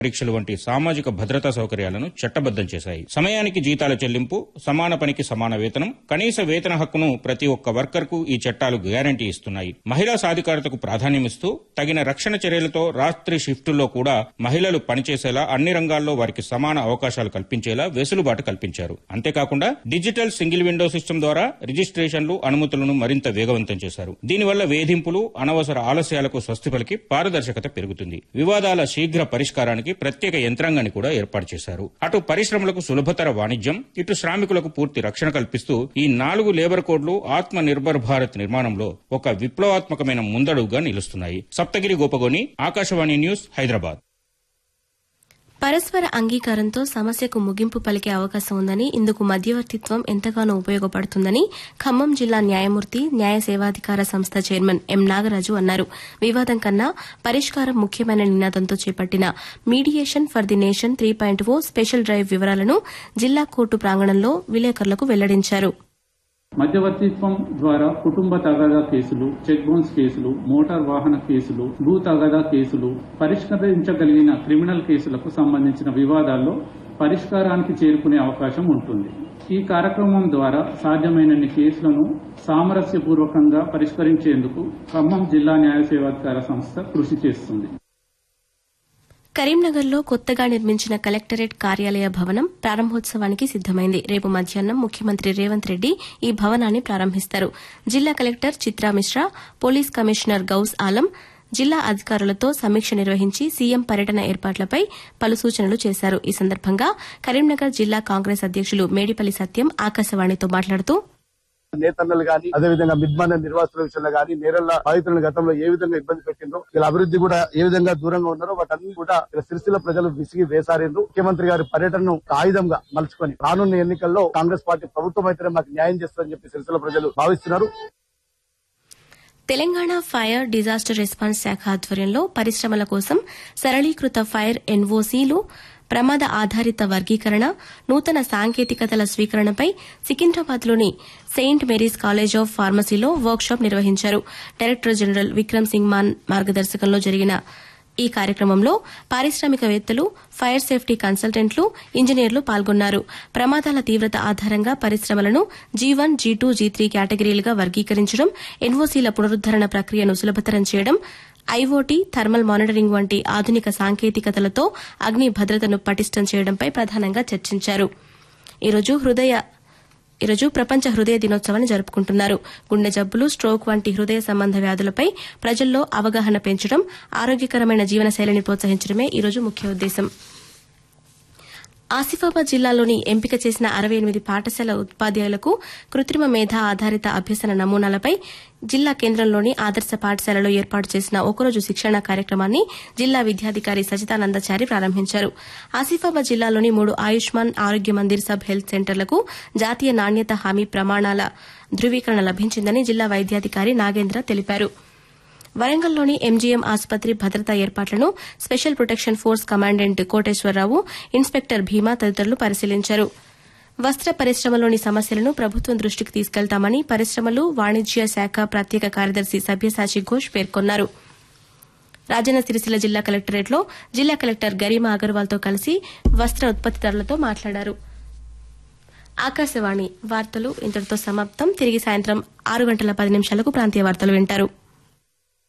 పరీక్షలు వంటి సామాజిక భద్రతా సౌకర్యాలను చట్టబద్దం చేశాయి సమయానికి జీతాల చెల్లింపు సమాన పనికి సమాన వేతనం కనీస వేతన హక్కును ప్రతి ఒక్క వర్కర్కు ఈ చట్టాలు గ్యారంటీ ఇస్తున్నాయి మహిళా సాధికారతకు ప్రాధాన్యమిస్తూ తగిన రక్షణ చర్యలతో రాత్రి షిఫ్టుల్లో కూడా మహిళలు పనిచేసేలా అన్ని రంగాల్లో వారికి సమాన అవకాశాలు కల్పించేలా వెసులుబాటు కల్పించారు అంతేకాకుండా డిజిటల్ సింగిల్ విండో సిస్టమ్ ద్వారా రిజిస్ట్రేషన్లు అనుమతులను మరింత వేగవంతం చేశారు దీనివల్ల వేధింపులు అనవసర ఆలస్యాలకు స్వస్తి పలికి పారదర్శకత పెరుగుతుంది వివాదాల శీఘ్ర పరిష్కారానికి ప్రత్యేక యంత్రాంగాన్ని కూడా ఏర్పాటు చేశారు అటు పరిశ్రమలకు సులభతర వాణిజ్యం ఇటు శ్రామికులకు పూర్తి రక్షణ కల్పిస్తూ ఈ నాలుగు లేబర్ కోడ్లు ఆత్మ నిర్భర్ భారత్ నిర్మాణంలో ఒక విప్లవాత్మకమైన ముందడుగుగా నిలుస్తున్నాయి సప్తగిరి గోపగోని ఆకాశవాణి న్యూస్ హైదరాబాద్ పరస్పర అంగీకారంతో సమస్యకు ముగింపు పలికే అవకాశం ఉందని ఇందుకు మధ్యవర్తిత్వం ఎంతగానో ఉపయోగపడుతుందని ఖమ్మం జిల్లా న్యాయమూర్తి న్యాయ సేవాధికార సంస్థ చైర్మన్ ఎం నాగరాజు అన్నారు వివాదం కన్నా పరిష్కారం ముఖ్యమైన నినాదంతో చేపట్టిన mediation for the nation three point O special drive వివరాలను జిల్లా కోర్టు ప్రాంగణంలో విలేకరులకు వెల్లడించారు మధ్యవర్తిత్వం ద్వారా కుటుంబ తగాదా కేసులు చెక్ బౌన్స్ కేసులు మోటార్ వాహన కేసులు భూ తగాదా కేసులు పరిష్కరించగలిగిన క్రిమినల్ కేసులకు సంబంధించిన వివాదాల్లో పరిష్కారానికి చేరుకునే అవకాశం ఉంటుంది ఈ కార్యక్రమం ద్వారా సాధ్యమైనన్ని కేసులను సామరస్యపూర్వకంగా పరిష్కరించేందుకు ఖమ్మం జిల్లా న్యాయ సేవాధికార సంస్థ కృషి చేస్తుంది కరీంనగర్లో కొత్తగా నిర్మించిన కలెక్టరేట్ కార్యాలయ భవనం ప్రారంభోత్సవానికి సిద్దమైంది రేపు మధ్యాహ్నం ముఖ్యమంత్రి రేవంత్ రెడ్డి ఈ భవనాన్ని ప్రారంభిస్తారు జిల్లా collector Chitra Mishra police commissioner Ghouse Alam జిల్లా అధికారులతో సమీక్ష నిర్వహించి సీఎం పర్యటన ఏర్పాట్లపై పలు సూచనలు చేశారు ఈ సందర్భంగా కరీంనగర్ జిల్లా కాంగ్రెస్ అధ్యకులు మేడిపల్లి సత్యం ఆకాశవాణితో మాట్లాడుతూ నేతన్నలు గాని అదే విధంగా మిద్మాన నిర్వాసితుల విషయంలో గాని నేరల్ల బాధితులను గతంలో ఏ విధంగా ఇబ్బంది పెట్టిండ్రో ఇలా అభివృద్ధి కూడా ఏ విధంగా దూరంగా ఉన్నారో వాటన్ని కూడా ఇలా సిరిసిల్ల ప్రజలు విసిగి వేసారిండ్రు ముఖ్యమంత్రి గారి పర్యటనను ఒక ఆయుధంగా మలుచుకొని రానున్న ఎన్నికల్లో కాంగ్రెస్ పార్టీ ప్రభుత్వం అయితేనే మాకు న్యాయం చేస్తుందని చెప్పి సిరిసిల్ల ప్రజలు భావిస్తున్నారు తెలంగాణ ఫైర్ డిజాస్టర్ రెస్పాన్స్ శాఖ ఆధ్వర్యంలో పరిశ్రమల కోసం సరళీకృత ఫైర్ ఎన్ఓసీలు ప్రమాద ఆధారిత వర్గీకరణ నూతన సాంకేతికతల స్వీకరణపై సికింద్రాబాద్లోని సెయింట్ మేరీస్ కాలేజ్ ఆఫ్ ఫార్మసీలో వర్క్షాప్ నిర్వహించారు డైరెక్టర్ జనరల్ విక్రమ్ సింగ్ మాన్ మార్గదర్శకంలో జరిగిన ఈ కార్యక్రమంలో పారిశ్రామికవేత్తలు ఫైర్ సేఫ్టీ కన్సల్టెంట్లు ఇంజనీర్లు పాల్గొన్నారు ప్రమాదాల తీవ్రత ఆధారంగా పరిశ్రమలను G one G two G three కేటగిరీలుగా వర్గీకరించడం ఎన్ఓసీల పునరుద్దరణ ప్రక్రియను సులభతరం చేయడం ఐఓటీ థర్మల్ మానిటరింగ్ వంటి ఆధునిక సాంకేతికతలతో అగ్ని భద్రతను పటిష్టం చేయడంపై ప్రధానంగా చర్చించారు ఈరోజు హృదయ ఈరోజు ప్రపంచ హృదయ దినోత్సవాన్ని జరుపుకుంటున్నారు గుండె జబ్బులు స్ట్రోక్ వంటి హృదయ సంబంధ వ్యాధులపై ప్రజల్లో అవగాహన పెంచడం ఆరోగ్యకరమైన జీవనశైలిని ప్రోత్సహించడమే ఈరోజు ముఖ్య ఉద్దేశం ఆసిఫాబాద్ జిల్లాలోని ఎంపిక చేసిన అరవై ఎనిమిది పాఠశాల ఉపాధ్యాయులకు కృత్రిమ మేధ ఆధారిత అభ్యసన నమూనాలపై జిల్లా కేంద్రంలోని ఆదర్శ పాఠశాలలో ఏర్పాటు చేసిన ఒకరోజు శిక్షణ కార్యక్రమాన్ని జిల్లా విద్యాధికారి సజితానందచారి ప్రారంభించారు ఆసిఫాబాద్ జిల్లాలోని మూడు ఆయుష్మాన్ ఆరోగ్య మందిర్ సబ్ హెల్త్ సెంటర్లకు జాతీయ నాణ్యత హామీ ప్రమాణాల ధృవీకరణ లభించిందని జిల్లా వైద్యాధికారి నాగేంద్ర తెలిపారు వరంగల్లోని ఎంజీఎం ఆసుపత్రి భద్రతా ఏర్పాట్లను special protection force commandant Koteswararao inspector Bhima తదితరులు పరిశీలించారు వస్త్ర పరిశ్రమలోని సమస్యలను ప్రభుత్వం దృష్టికి తీసుకెళ్తామని పరిశ్రమలు వాణిజ్య శాఖ ప్రత్యేక కార్యదర్శి సభ్యసాచి ఘోష్ పేర్కొన్నారు రాజన్న సిరిసిల్ల జిల్లా కలెక్టరేట్లో జిల్లా కలెక్టర్ గరిమా అగర్వాల్తో కలిసి వస్త్ర ఉత్పత్తిదారులతో మాట్లాడారు ఆకాశవాణి వార్తలు ఇంతటితో సమాప్తం తిరిగి సాయంత్రం ఆరు గంటల పది నిమిషాలకు ప్రాంతీయ వార్తలు వింటారు